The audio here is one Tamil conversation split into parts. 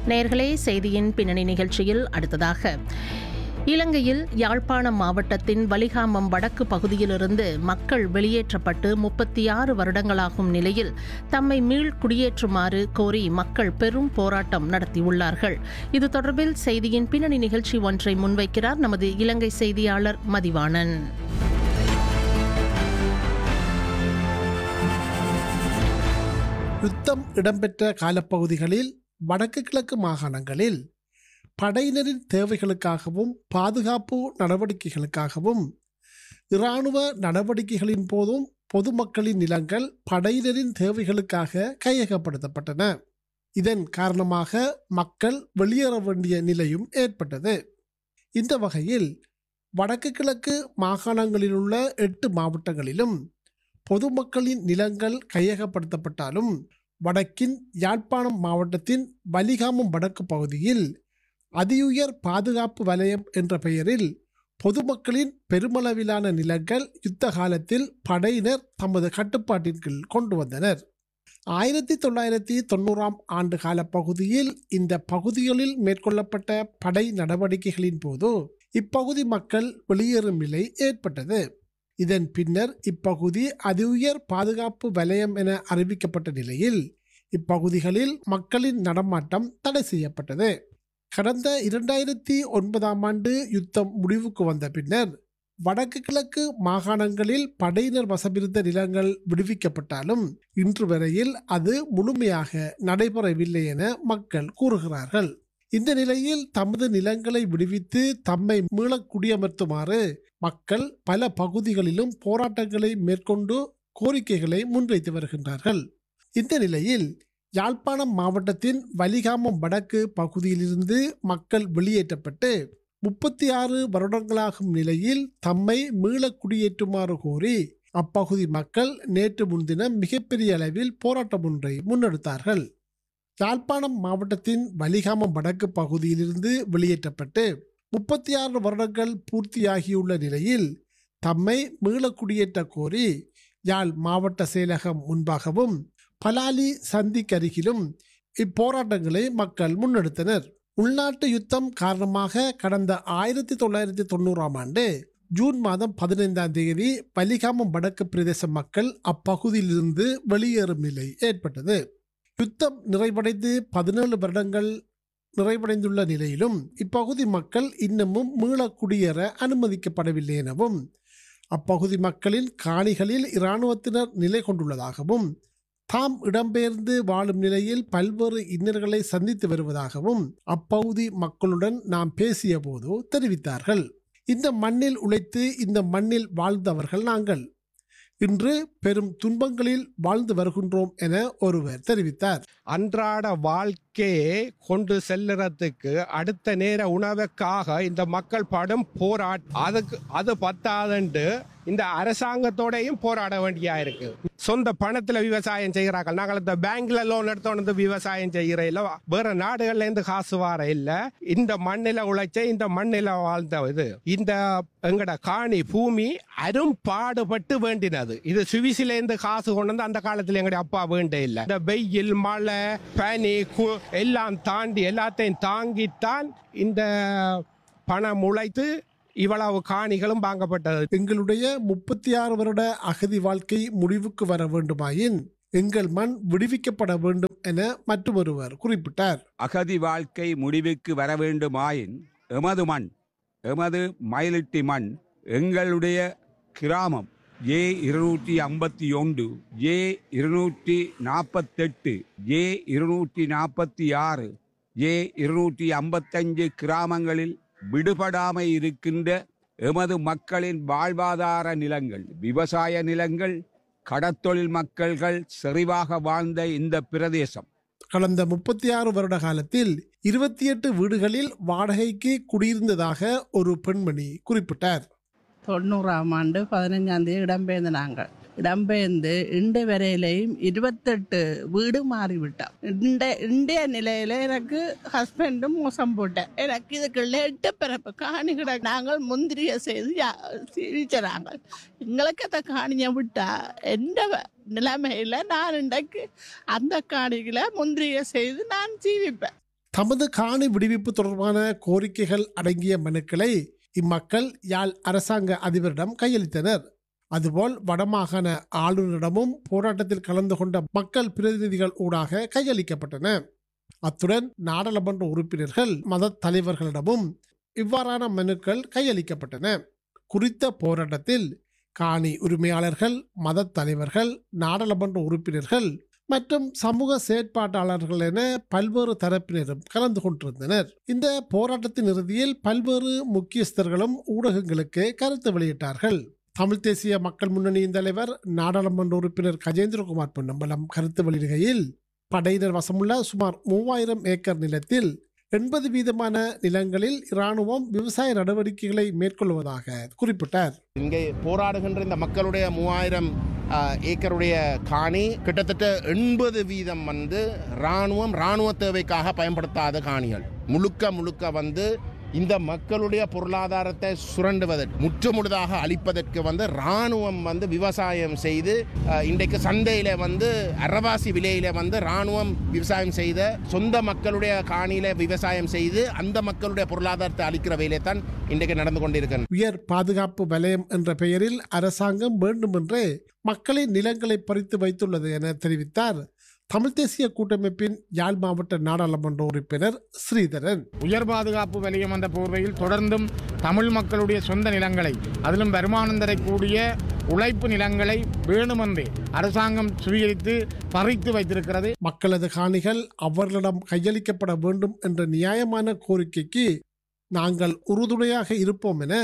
நேர்களே செய்தியின் பின்னணி நிகழ்ச்சியில் அடுத்ததாக இலங்கையில் யாழ்ப்பாணம் மாவட்டத்தின் வலிகாமம் வடக்கு பகுதியிலிருந்து மக்கள் வெளியேற்றப்பட்டு முப்பத்தி ஆறு வருடங்களாகும் நிலையில் தம்மை மீள் குடியேற்றுமாறு கோரி மக்கள் பெரும் போராட்டம் நடத்தியுள்ளார்கள் இது தொடர்பில் செய்தியின் பின்னணி நிகழ்ச்சி ஒன்றை முன்வைக்கிறார் நமது இலங்கை செய்தியாளர் மதிவாணன் யுத்தம் இடம்பெற்ற காலப்பகுதிகளில் வடக்கு கிழக்கு மாகாணங்களில் படையினரின் தேவைகளுக்காகவும் பாதுகாப்பு நடவடிக்கைகளுக்காகவும் இராணுவ நடவடிக்கைகளின் போதும் பொதுமக்களின் நிலங்கள் படையினரின் தேவைகளுக்காக கையகப்படுத்தப்பட்டன இதன் காரணமாக மக்கள் வெளியேற வேண்டிய நிலையும் ஏற்பட்டது இந்த வகையில் வடக்கு கிழக்கு மாகாணங்களில் உள்ள எட்டு மாவட்டங்களிலும் பொதுமக்களின் நிலங்கள் கையகப்படுத்தப்பட்டாலும் வடக்கின் யாழ்ப்பாணம் மாவட்டத்தின் வலிகாமம் வடக்கு பகுதியில் அதியுயர் பாதுகாப்பு வலயம் என்ற பெயரில் பொதுமக்களின் பெருமளவிலான நிலங்கள் யுத்த காலத்தில் படையினர் தமது கட்டுப்பாட்டின் கீழ் கொண்டு வந்தனர் ஆயிரத்தி தொள்ளாயிரத்தி தொண்ணூறாம் ஆண்டு கால பகுதியில் இந்த பகுதிகளில் மேற்கொள்ளப்பட்ட படை நடவடிக்கைகளின் போது இப்பகுதி மக்கள் வெளியேறும் நிலை ஏற்பட்டது இதன் பின்னர் இப்பகுதி அதிஉயர் பாதுகாப்பு வலயம் என அறிவிக்கப்பட்ட நிலையில் இப்பகுதிகளில் மக்களின் நடமாட்டம் தடை செய்யப்பட்டது கடந்த இரண்டாயிரத்தி ஒன்பதாம் ஆண்டு யுத்தம் முடிவுக்கு வந்த பின்னர் வடக்கு கிழக்கு மாகாணங்களில் படையினர் வசமிருந்த நிலங்கள் விடுவிக்கப்பட்டாலும் இன்று வரையில் அது முழுமையாக நடைபெறவில்லை என மக்கள் கூறுகிறார்கள் இந்த நிலையில் தமது நிலங்களை விடுவித்து தம்மை மீள குடியமர்த்துமாறு மக்கள் பல பகுதிகளிலும் போராட்டங்களை மேற்கொண்டு கோரிக்கைகளை முன்வைத்து வருகின்றார்கள் இந்த நிலையில் யாழ்ப்பாணம் மாவட்டத்தின் வலிகாமம் வடக்கு பகுதியிலிருந்து மக்கள் வெளியேற்றப்பட்டு முப்பத்தி ஆறு வருடங்களாகும் நிலையில் தம்மை மீள குடியேற்றுமாறு கோரி அப்பகுதி மக்கள் நேற்று முன்தினம் மிகப்பெரிய அளவில் போராட்டம் ஒன்றை முன்னெடுத்தார்கள் யாழ்ப்பாணம் மாவட்டத்தின் வலிகாமம் வடக்கு பகுதியிலிருந்து வெளியேற்றப்பட்டு முப்பத்தி ஆறு வருடங்கள் பூர்த்தியாகியுள்ள நிலையில் தம்மை மீள குடியேற்ற கோரி யாழ் மாவட்ட செயலகம் முன்பாகவும் பலாலி சந்திக்கருகிலும் இப்போராட்டங்களை மக்கள் முன்னெடுத்தனர் உள்நாட்டு யுத்தம் காரணமாக கடந்த ஆயிரத்தி தொள்ளாயிரத்தி தொண்ணூறாம் ஆண்டு ஜூன் மாதம் பதினைந்தாம் தேதி பலிகாமம் வடக்கு பிரதேச மக்கள் அப்பகுதியிலிருந்து வெளியேறும் நிலை ஏற்பட்டது யுத்தம் நிறைவடைந்து பதினேழு வருடங்கள் நிறைவடைந்துள்ள நிலையிலும் இப்பகுதி மக்கள் இன்னமும் மீள குடியேற அனுமதிக்கப்படவில்லை எனவும் அப்பகுதி மக்களின் காணிகளில் இராணுவத்தினர் நிலை கொண்டுள்ளதாகவும் தாம் இடம்பெயர்ந்து வாழும் நிலையில் பல்வேறு இன்னல்களை சந்தித்து வருவதாகவும் அப்பகுதி மக்களுடன் நாம் பேசிய போது தெரிவித்தார்கள் இந்த மண்ணில் உழைத்து இந்த மண்ணில் வாழ்ந்தவர்கள் நாங்கள் இன்று பெரும் துன்பங்களில் வாழ்ந்து வருகின்றோம் என ஒருவர் தெரிவித்தார் அன்றாட வாழ்க்கையை கொண்டு செல்லுறதுக்கு அடுத்த நேர உணவுக்காக இந்த மக்கள் படும் போராட் அதுக்கு அது பத்தாதுண்டு இந்த அரசாங்கத்தோடையும் போராட வேண்டியா இருக்கு சொந்த பணத்துல விவசாயம் செய்கிறார்கள் நாங்கள் இந்த பேங்க்ல லோன் எடுத்தோன்னு விவசாயம் செய்கிற இல்ல வேற நாடுகள்ல இருந்து காசு வர இல்ல இந்த மண்ணில உழைச்ச இந்த மண்ணில வாழ்ந்த இது இந்த எங்கட காணி பூமி அரும் பாடுபட்டு வேண்டினது இது சுவிசில இருந்து காசு கொண்டு வந்து அந்த காலத்துல எங்கட அப்பா வேண்ட இல்ல இந்த வெயில் மழை பனி கு- எல்லாம் தாண்டி எல்லாத்தையும் தாங்கித்தான் இந்த பணம் உழைத்து இவ்வளவு காணிகளும் வாங்கப்பட்டது எங்களுடைய முப்பத்தி ஆறு வருட அகதி வாழ்க்கை முடிவுக்கு வர வேண்டுமாயின் எங்கள் மண் விடுவிக்கப்பட வேண்டும் என மற்றொருவர் குறிப்பிட்டார் அகதி வாழ்க்கை முடிவுக்கு வர வேண்டுமாயின் எமது மண் எமது மயிலிட்டி மண் எங்களுடைய கிராமம் ஏ இருநூற்றி ஐம்பத்தி ஒன்று ஏ இருநூற்றி நாற்பத்தெட்டு ஏ இருநூற்றி நாற்பத்தி ஆறு ஏ இருநூற்றி ஐம்பத்தஞ்சு கிராமங்களில் விடுபடாமை இருக்கின்ற எமது மக்களின் வாழ்வாதார நிலங்கள் விவசாய நிலங்கள் கடத்தொழில் மக்கள்கள் செறிவாக வாழ்ந்த இந்த பிரதேசம் கடந்த முப்பத்தி ஆறு வருட காலத்தில் இருபத்தி எட்டு வீடுகளில் வாடகைக்கு குடியிருந்ததாக ஒரு பெண்மணி குறிப்பிட்டார் தொண்ணூறாம் ஆண்டு பதினஞ்சாம் தேதி இடம்பெயர்ந்து நாங்கள் இடம்பெயர்ந்து இண்டு வரையிலையும் இருபத்தெட்டு வீடு மாறிவிட்டோம் இந்த இந்திய நிலையில எனக்கு ஹஸ்பண்டும் மோசம் போட்டேன் எனக்கு இதுக்குள்ள எட்டு பிறப்பு காணி கிட நாங்கள் முந்திரிய செய்து சிரிச்சாங்க எங்களுக்கு அந்த காணியை விட்டா எந்த வ- நிலைமையில நான் இன்றைக்கு அந்த காணிகளை முந்திரிய செய்து நான் ஜீவிப்பேன் தமது காணி விடுவிப்பு தொடர்பான கோரிக்கைகள் அடங்கிய மனுக்களை இம்மக்கள் யாழ் அரசாங்க அதிபரிடம் கையளித்தனர் அதுபோல் வடமாகாண ஆளுநரிடமும் போராட்டத்தில் கலந்து கொண்ட மக்கள் பிரதிநிதிகள் ஊடாக கையளிக்கப்பட்டன அத்துடன் நாடாளுமன்ற உறுப்பினர்கள் மத தலைவர்களிடமும் இவ்வாறான மனுக்கள் கையளிக்கப்பட்டன குறித்த போராட்டத்தில் காணி உரிமையாளர்கள் மத தலைவர்கள் நாடாளுமன்ற உறுப்பினர்கள் மற்றும் சமூக செயற்பாட்டாளர்கள் என பல்வேறு தரப்பினரும் கலந்து கொண்டிருந்தனர் இந்த போராட்டத்தின் இறுதியில் பல்வேறு முக்கியஸ்தர்களும் ஊடகங்களுக்கு கருத்து வெளியிட்டார்கள் தமிழ் தேசிய மக்கள் முன்னணியின் தலைவர் நாடாளுமன்ற உறுப்பினர் கஜேந்திரகுமார் பொன்னம்பலம் கருத்து வெளியிடுகையில் படையினர் வசமுள்ள சுமார் மூவாயிரம் ஏக்கர் நிலத்தில் எண்பது வீதமான நிலங்களில் இராணுவம் விவசாய நடவடிக்கைகளை மேற்கொள்வதாக குறிப்பிட்டார் இங்கே போராடுகின்ற இந்த மக்களுடைய மூவாயிரம் ஆ, ஏக்கருடைய காணி கிட்டத்தட்ட எண்பது வீதம் வந்து இராணுவம் இராணுவ தேவைக்காக பயன்படுத்தாத காணிகள் முழுக்க முழுக்க வந்து இந்த மக்களுடைய பொருளாதாரத்தை சுரண்டுவதற்கு முற்றுமுழுதாக அழிப்பதற்கு வந்து இராணுவம் வந்து விவசாயம் செய்து ஆ, இன்றைக்கு சந்தையில் வந்து அரவாசி விலையில வந்து இராணுவம் விவசாயம் செய்த சொந்த மக்களுடைய காணியில விவசாயம் செய்து அந்த மக்களுடைய பொருளாதாரத்தை அழிக்கிற வேலை தான் இன்றைக்கு நடந்து கொண்டிருக்கிறது உயர் பாதுகாப்பு வலயம் என்ற பெயரில் அரசாங்கம் வேண்டுமென்றே மக்களின் நிலங்களை பறித்து வைத்துள்ளது என தெரிவித்தார் தமிழ் தேசிய கூட்டமைப்பின் யாழ் மாவட்ட நாடாளுமன்ற உறுப்பினர் ஸ்ரீதரன் உயர் பாதுகாப்பு வலயம் என்ற போர்வையில் தொடர்ந்தும் தமிழ் மக்களுடைய சொந்த நிலங்களை அதிலும் வருமானம் தரக்கூடிய உழைப்பு நிலங்களை வேணுமென்றே அரசாங்கம் சுவீகரித்து பறித்து வைத்திருக்கிறது மக்களது காணிகள் அவர்களிடம் கையளிக்கப்பட வேண்டும் என்ற நியாயமான கோரிக்கைக்கு நாங்கள் உறுதுணையாக இருப்போம் என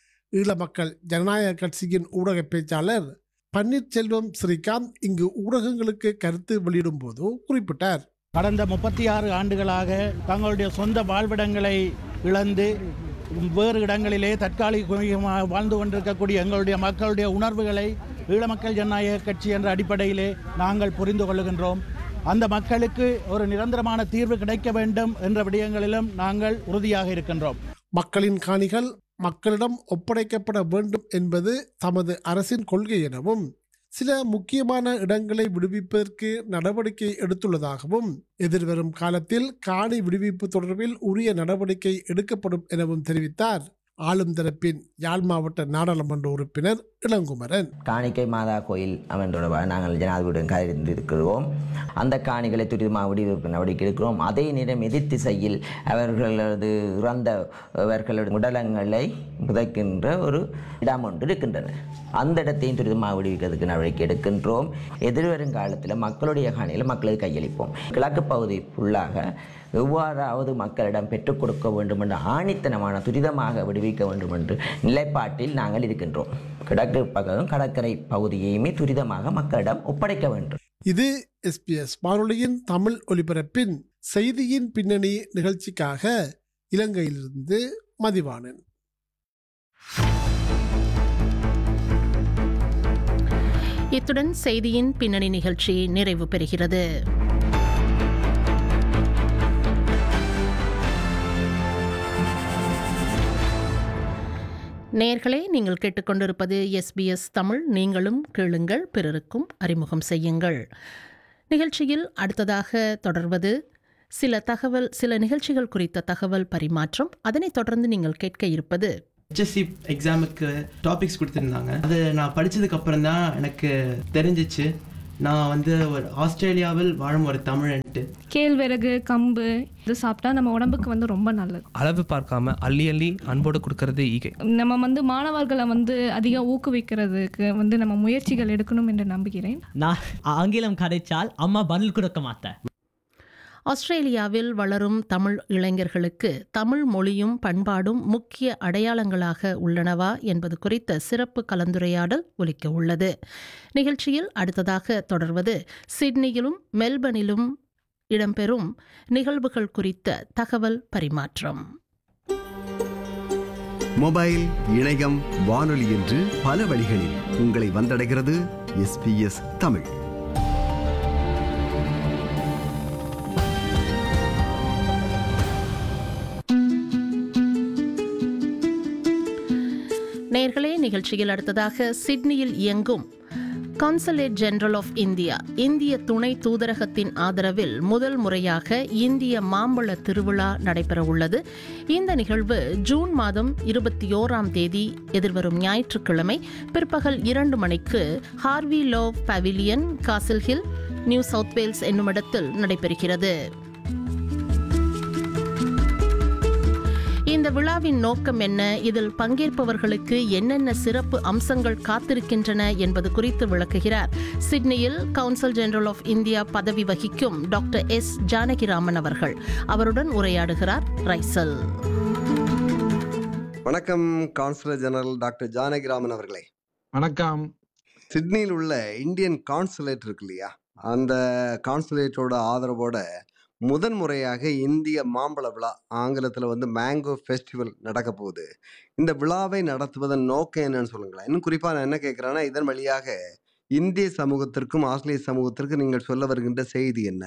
ஈழ மக்கள் ஜனநாயக கட்சியின் ஊடக பேச்சாளர் பன்னீர்செல்வம் ஸ்ரீகாந்த் இங்கு ஊடகங்களுக்கு கருத்து வெளியிடும் போது குறிப்பிட்டார் கடந்த முப்பத்தி ஆறு ஆண்டுகளாக தங்களுடைய சொந்த வாழ்விடங்களை இழந்து வேறு இடங்களிலே தற்காலிகமாக வாழ்ந்து கொண்டிருக்கக்கூடிய எங்களுடைய மக்களுடைய உணர்வுகளை ஈழ மக்கள் ஜனநாயக கட்சி என்ற அடிப்படையிலே நாங்கள் புரிந்து கொள்ளுகின்றோம் அந்த மக்களுக்கு ஒரு நிரந்தரமான தீர்வு கிடைக்க வேண்டும் என்ற விடயங்களிலும் நாங்கள் உறுதியாக இருக்கின்றோம் மக்களின் காணிகள் மக்களிடம் ஒப்படைக்கப்பட வேண்டும் என்பது தமது அரசின் கொள்கை எனவும் சில முக்கியமான இடங்களை விடுவிப்பதற்கு நடவடிக்கை எடுத்துள்ளதாகவும் எதிர்வரும் காலத்தில் காணி விடுவிப்பு தொடர்பில் உரிய நடவடிக்கை எடுக்கப்படும் எனவும் தெரிவித்தார் ஆளும் தரப்பின் யாழ் மாவட்ட நாடாளுமன்ற உறுப்பினர் இளங்குமரன் காணிக்கை மாதா கோயில் அவன் தொடர்பாக நாங்கள் ஜனாதிபதியுடன் கலந்திருக்கிறோம் அந்த காணிகளை துரிதமாக விடுவிப்பு நடவடிக்கை எடுக்கிறோம் அதே நேரம் எதிர் திசையில் அவர்களது இறந்தவர்களது உடலங்களை புதைக்கின்ற ஒரு இடம் ஒன்று இருக்கின்றன அந்த இடத்தையும் துரிதமாக விடுவிக்கிறதுக்கு நடவடிக்கை எடுக்கின்றோம் எதிர்வரும் காலத்தில் மக்களுடைய காணியில் மக்களுக்கு கையளிப்போம் கிழக்கு பகுதி ஃபுல்லாக எவ்வாறாவது மக்களிடம் பெற்றுக் கொடுக்க வேண்டும் என்ற ஆணித்தனமான துரிதமாக விடுவிக்க வேண்டும் என்று நிலைப்பாட்டில் நாங்கள் இருக்கின்றோம் கிழக்கு பக்கம் கடற்கரை பகுதியையுமே துரிதமாக மக்களிடம் ஒப்படைக்க வேண்டும் இது எஸ்பிஎஸ் வானொலியின் தமிழ் ஒலிபரப்பின் செய்தியின் பின்னணி நிகழ்ச்சிக்காக இலங்கையிலிருந்து மதிவாணன் இத்துடன் செய்தியின் பின்னணி நிகழ்ச்சி நிறைவு பெறுகிறது நேர்களே நீங்கள் கேட்டுக்கொண்டிருப்பது எஸ்பிஎஸ் தமிழ் நீங்களும் கேளுங்கள் பிறருக்கும் அறிமுகம் செய்யுங்கள் நிகழ்ச்சியில் அடுத்ததாக தொடர்வது சில தகவல் சில நிகழ்ச்சிகள் குறித்த தகவல் பரிமாற்றம் அதனைத் தொடர்ந்து நீங்கள் கேட்க இருப்பது ஹெச்எஸ்சி எக்ஸாமுக்கு டாபிக்ஸ் கொடுத்துருந்தாங்க அது நான் படித்ததுக்கு அப்புறம் தான் எனக்கு தெரிஞ்சிச்சு நான் வந்து ஒரு ஆஸ்திரேலியாவில் வாழும் ஒரு தமிழன்ட்டு கேழ்வரகு கம்பு இது சாப்பிட்டா நம்ம உடம்புக்கு வந்து ரொம்ப நல்லது அளவு பார்க்காம அள்ளி அள்ளி அன்போடு கொடுக்கறது ஈகை நம்ம வந்து மாணவர்களை வந்து அதிகம் ஊக்குவிக்கிறதுக்கு வந்து நம்ம முயற்சிகள் எடுக்கணும் என்று நம்புகிறேன் நான் ஆங்கிலம் கதைச்சால் அம்மா பதில் கொடுக்க மாட்டேன் ஆஸ்திரேலியாவில் வளரும் தமிழ் இளைஞர்களுக்கு தமிழ் மொழியும் பண்பாடும் முக்கிய அடையாளங்களாக உள்ளனவா என்பது குறித்த சிறப்பு கலந்துரையாடல் ஒலிக்க உள்ளது நிகழ்ச்சியில் அடுத்ததாக தொடர்வது சிட்னியிலும் மெல்பர்னிலும் இடம்பெறும் நிகழ்வுகள் குறித்த தகவல் பரிமாற்றம் மொபைல் இணையம் வானொலி என்று பல வழிகளில் உங்களை வந்தடைகிறது எஸ்பிஎஸ் தமிழ் நேர்களே நிகழ்ச்சியில் அடுத்ததாக சிட்னியில் இயங்கும் கான்சலேட் ஜெனரல் ஆஃப் இந்தியா இந்திய துணை தூதரகத்தின் ஆதரவில் முதல் முறையாக இந்திய மாம்பழ திருவிழா நடைபெறவுள்ளது இந்த நிகழ்வு ஜூன் மாதம் இருபத்தி ஓராம் தேதி எதிர்வரும் ஞாயிற்றுக்கிழமை பிற்பகல் இரண்டு மணிக்கு Harvey Lowe pavilion Castle Hill New South Wales என்னுமிடத்தில் நடைபெறுகிறது இந்த விழாவின் நோக்கம் என்ன இதில் பங்கேற்பவர்களுக்கு என்னென்ன சிறப்பு அம்சங்கள் காத்திருக்கின்றன என்பது குறித்து விளக்குகிறார் சிட்னியில் கவுன்சில் ஜெனரல் ஆஃப் இந்தியா பதவி வகிக்கும் டாக்டர் எஸ் ஜானகிராமன் அவர்கள் அவருடன் உரையாடுகிறார் ரைசல் வணக்கம் கான்சுலர் ஜெனரல் டாக்டர் ஜானகிராமன் அவர்களே வணக்கம் சிட்னியில் உள்ள இந்தியன் கான்சுலேட் இருக்கு இல்லையா அந்த கான்சுலேட்டோட ஆதரவோட முதன் முறையாக இந்திய மாம்பழ விழா ஆங்கிலத்தில் வந்து மேங்கோ ஃபெஸ்டிவல் நடக்க போகுது இந்த விழாவை நடத்துவதன் நோக்கம் என்னன்னு சொல்லுங்களேன் இன்னும் குறிப்பாக நான் என்ன கேட்குறேன்னா இதன் வழியாக இந்திய சமூகத்திற்கும் ஆஸ்திரேலிய சமூகத்திற்கும் நீங்கள் சொல்ல வருகின்ற செய்தி என்ன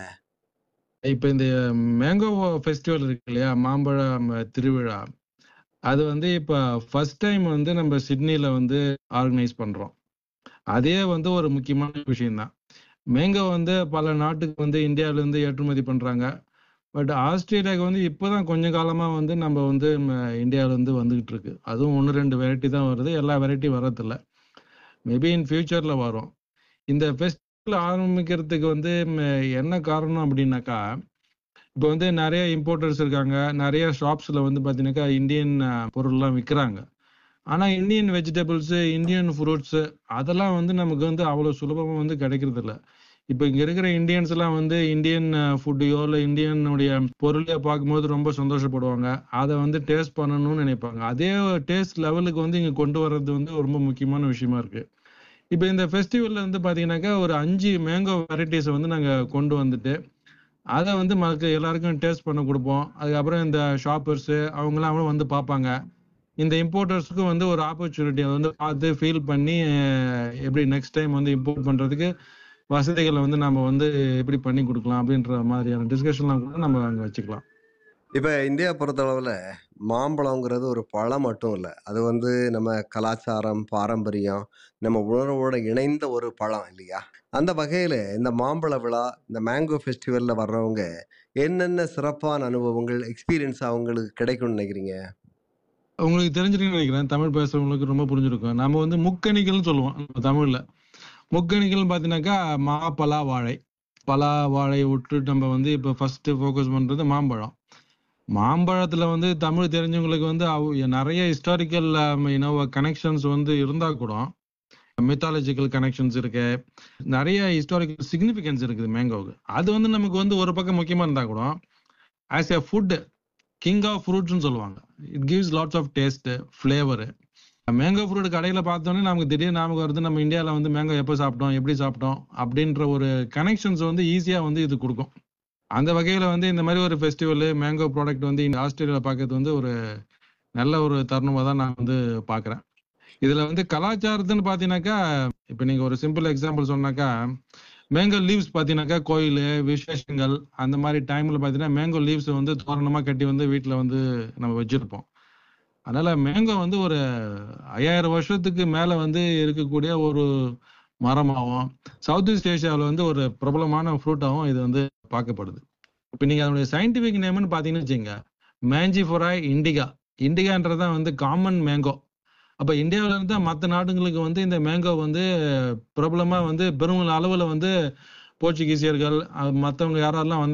இப்போ இந்த மேங்கோ ஃபெஸ்டிவல் இருக்கு இல்லையா மாம்பழம் திருவிழா அது வந்து இப்போ ஃபர்ஸ்ட் டைம் வந்து நம்ம சிட்னியில் வந்து ஆர்கனைஸ் பண்ணுறோம் அதே வந்து ஒரு முக்கியமான விஷயம்தான் மேங்கோ வந்து பல நாட்டுக்கு வந்து இந்தியாவிலேருந்து ஏற்றுமதி பண்ணுறாங்க பட் ஆஸ்திரேலியாவுக்கு வந்து இப்போ தான் கொஞ்ச காலமாக வந்து நம்ம வந்து இந்தியாவிலேருந்து வந்துக்கிட்டு இருக்கு அதுவும் ஒன்று ரெண்டு வெரைட்டி தான் வருது எல்லா வெரைட்டி வரதில்ல மேபி இன் ஃபியூச்சரில் வரும் இந்த ஃபெஸ்டிவல் ஆரம்பிக்கிறதுக்கு வந்து என்ன காரணம் அப்படின்னாக்கா இப்போ வந்து நிறைய இம்போர்ட்டர்ஸ் இருக்காங்க நிறைய ஷாப்ஸில் வந்து பார்த்தீங்கன்னாக்கா இந்தியன் பொருள்லாம் விற்கிறாங்க ஆனால் இந்தியன் வெஜிடபிள்ஸு இந்தியன் ஃப்ரூட்ஸு அதெல்லாம் வந்து நமக்கு வந்து அவ்வளோ சுலபமாக வந்து கிடைக்கிறது இல்லை இப்போ இங்கே இருக்கிற இந்தியன்ஸ் எல்லாம் வந்து இந்தியன் ஃபுட்டையோ இல்லை இந்தியனுடைய பொருளையோ பார்க்கும்போது ரொம்ப சந்தோஷப்படுவாங்க அதை வந்து டேஸ்ட் பண்ணணும்னு நினைப்பாங்க அதே டேஸ்ட் லெவலுக்கு வந்து இங்கே கொண்டு வர்றது வந்து ரொம்ப முக்கியமான விஷயமா இருக்கு இப்போ இந்த ஃபெஸ்டிவலில் வந்து பார்த்தீங்கன்னாக்கா ஒரு அஞ்சு மேங்கோ வெரைட்டிஸை வந்து நாங்கள் கொண்டு வந்துட்டு அதை வந்து மக்கள் எல்லாருக்கும் டேஸ்ட் பண்ண கொடுப்போம் அதுக்கப்புறம் இந்த ஷாப்பர்ஸு அவங்களாம் வந்து பார்ப்பாங்க இந்த இம்போர்ட்டர்ஸுக்கும் வந்து ஒரு ஆப்பர்ச்சுனிட்டி அதை வந்து பார்த்து ஃபீல் பண்ணி எப்படி நெக்ஸ்ட் டைம் வந்து இம்போர்ட் பண்ணுறதுக்கு வசதிகளை வந்து நம்ம வந்து எப்படி பண்ணி கொடுக்கலாம் அப்படின்ற மாதிரியான டிஸ்கஷன்லாம் கூட நம்ம அங்கே வச்சுக்கலாம் இப்போ இந்தியா பொறுத்தளவில் மாம்பழங்கிறது ஒரு பழம் மட்டும் இல்லை அது வந்து நம்ம கலாச்சாரம் பாரம்பரியம் நம்ம உணர்வோட இணைந்த ஒரு பழம் இல்லையா அந்த வகையில் இந்த மாம்பழ விழா இந்த மேங்கோ ஃபெஸ்டிவலில் வர்றவங்க என்னென்ன சிறப்பான அனுபவங்கள் எக்ஸ்பீரியன்ஸ் அவங்களுக்கு கிடைக்கும்னு நினைக்கிறீங்க உங்களுக்கு தெரிஞ்சிருக்குன்னு நினைக்கிறேன் தமிழ் பேசுறவங்களுக்கு ரொம்ப புரிஞ்சிருக்கும் நம்ம வந்து முக்கணிகள்னு சொல்லுவோம் தமிழ்ல முக்கணிகள் பார்த்தீங்கன்னாக்கா மா பலா வாழை பலா வாழை விட்டு நம்ம வந்து இப்போ ஃபர்ஸ்ட் ஃபோக்கஸ் பண்றது மாம்பழம் மாம்பழத்துல வந்து தமிழ் தெரிஞ்சவங்களுக்கு வந்து நிறைய ஹிஸ்டாரிக்கல் இனோவ கனெக்ஷன்ஸ் வந்து இருந்தா கூட மித்தாலஜிக்கல் கனெக்ஷன்ஸ் இருக்கு நிறைய ஹிஸ்டாரிக்கல் சிக்னிஃபிகன்ஸ் இருக்குது மேங்கோவுக்கு அது வந்து நமக்கு வந்து ஒரு பக்கம் முக்கியமா இருந்தா கூட as a food king of ஃப்ரூட்ஸ்னு சொல்லுவாங்க it gives lots of taste flavour mango fruit கடையில் பார்த்தோன்னே நமக்கு திடீர்னு நமக்கு வருது நம்ம இந்தியாவில் வந்து மேங்கோ எப்போ சாப்பிட்டோம் எப்படி சாப்பிட்டோம் அப்படின்ற ஒரு கனெக்ஷன்ஸ் வந்து ஈஸியாக வந்து இது கொடுக்கும் அந்த வகையில் வந்து இந்த மாதிரி ஒரு ஃபெஸ்டிவல் மேங்கோ ப்ராடக்ட் வந்து இந்த ஆஸ்திரேலியாவில் பார்க்கறது வந்து ஒரு நல்ல ஒரு தருணமாக தான் நான் வந்து பார்க்குறேன் இதில் வந்து கலாச்சாரத்துன்னு பார்த்தீங்கன்னாக்கா இப்போ நீங்கள் ஒரு சிம்பிள் எக்ஸாம்பிள் சொன்னாக்கா மேங்கோ லீவ்ஸ் பார்த்தீங்கன்னாக்கா கோயில் விசேஷங்கள் அந்த மாதிரி டைமில் பார்த்தீங்கன்னா மேங்கோ லீவ்ஸ் வந்து தோரணமாக கட்டி வந்து வீட்டில் வந்து நம்ம வச்சுருப்போம் அதனால மேங்கோ வந்து ஒரு ஐயாயிரம் வருஷத்துக்கு மேலே வந்து இருக்கக்கூடிய ஒரு மரமாகவும் சவுத் ஈஸ்ட் ஏஷியாவில் வந்து ஒரு பிரபலமான ஃப்ரூட்டாகவும் இது வந்து பார்க்கப்படுது இப்போ நீங்கள் அதனுடைய சயின்டிஃபிக் நேம்னு பார்த்தீங்கன்னு வச்சுங்க மேஞ்சிஃபொராய் இண்டிகா இண்டிகான்றதான் வந்து காமன் மேங்கோ அப்போ இந்தியாவில இருந்து மற்ற நாடுகளுக்கு வந்து இந்த மேங்கோ வந்து பிரபலமாக வந்து பெரும் அளவில் வந்து போர்ச்சுகீசியர்கள் மற்றவங்க யாரெல்லாம் வந்து